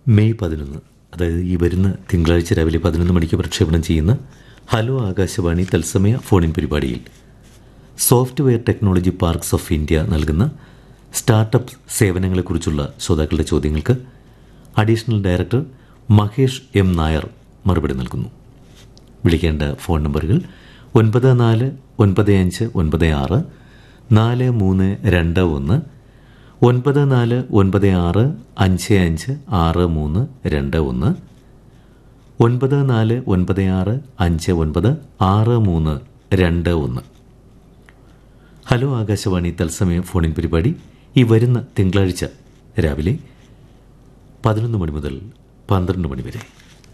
May പതിനൊന്ന് അതായത് ഈ വരുന്ന തിങ്കളാഴ്ച രാവിലെ പതിനൊന്ന് മണിക്ക് പ്രക്ഷേപണം ചെയ്യുന്ന ഹലോ ആകാശവാണി തത്സമയ ഫോണിൻ പരിപാടിയിൽ software technology parks of India നൽകുന്ന സ്റ്റാർട്ടപ്പ് സേവനങ്ങളെക്കുറിച്ചുള്ള ശ്രോതാക്കളുടെ ചോദ്യങ്ങൾക്ക് additional director Mahesh M Nair മറുപടി നൽകുന്നു വിളിക്കേണ്ട ഫോൺ നമ്പറുകൾ ഒൻപത് നാല് ഒൻപത് അഞ്ച് ഒൻപത് ആറ് നാല് മൂന്ന് രണ്ട് ഒന്ന് ഒൻപത് നാല് ഒൻപത് ആറ് അഞ്ച് അഞ്ച് ആറ് മൂന്ന് രണ്ട് ഒന്ന് ഒൻപത് നാല് ഒൻപത് ആറ് അഞ്ച് ഒൻപത് ആറ് മൂന്ന് രണ്ട് ഒന്ന് ഹലോ ആകാശവാണി തത്സമയ ഫോണിൻ പരിപാടി ഈ വരുന്ന തിങ്കളാഴ്ച രാവിലെ പതിനൊന്ന് മണി മുതൽ പന്ത്രണ്ട് മണി വരെ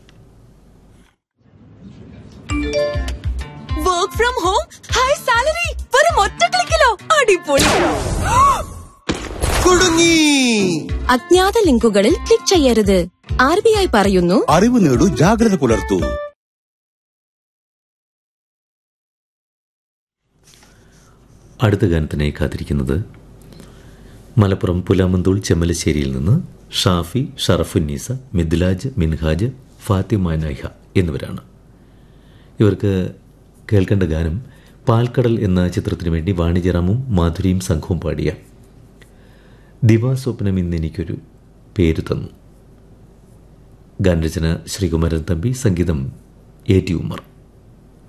work from home high salary വെറും ഒറ്റ ക്ലിക്കിലോ അടിപൊളി കുടുങ്ങി അജ്ഞാത ലിങ്കുകളിൽ ക്ലിക്ക് ചെയ്യരുത് ആർ ബി ഐ പറയുന്നു അറിവ് നേടൂ ജാഗ്രത പുലർത്തൂ അടുത്ത ഗാനത്തിനായി കാത്തിരിക്കുന്നത് മലപ്പുറം പുലാമന്തൂൾ ചെമ്മലശ്ശേരിയിൽ നിന്ന് ഷാഫി ഷറഫുന്നീസ മിദ്ലാജ് മിൻഹാജ് ഫാത്തിമ നൈഹ എന്നിവരാണ് ഇവർക്ക് കേൾക്കേണ്ട ഗാനം പാൽക്കടൽ എന്ന ചിത്രത്തിനു വേണ്ടി വാണിജ്യറാമും മാധുരിയും സംഘവും പാടിയ ദിവാസ്വപ്നം ഇന്ന് എനിക്കൊരു പേര് തന്നു ഗാനരചന ശ്രീകുമാരൻ തമ്പി സംഗീതം എ ടി ഉമ്മർ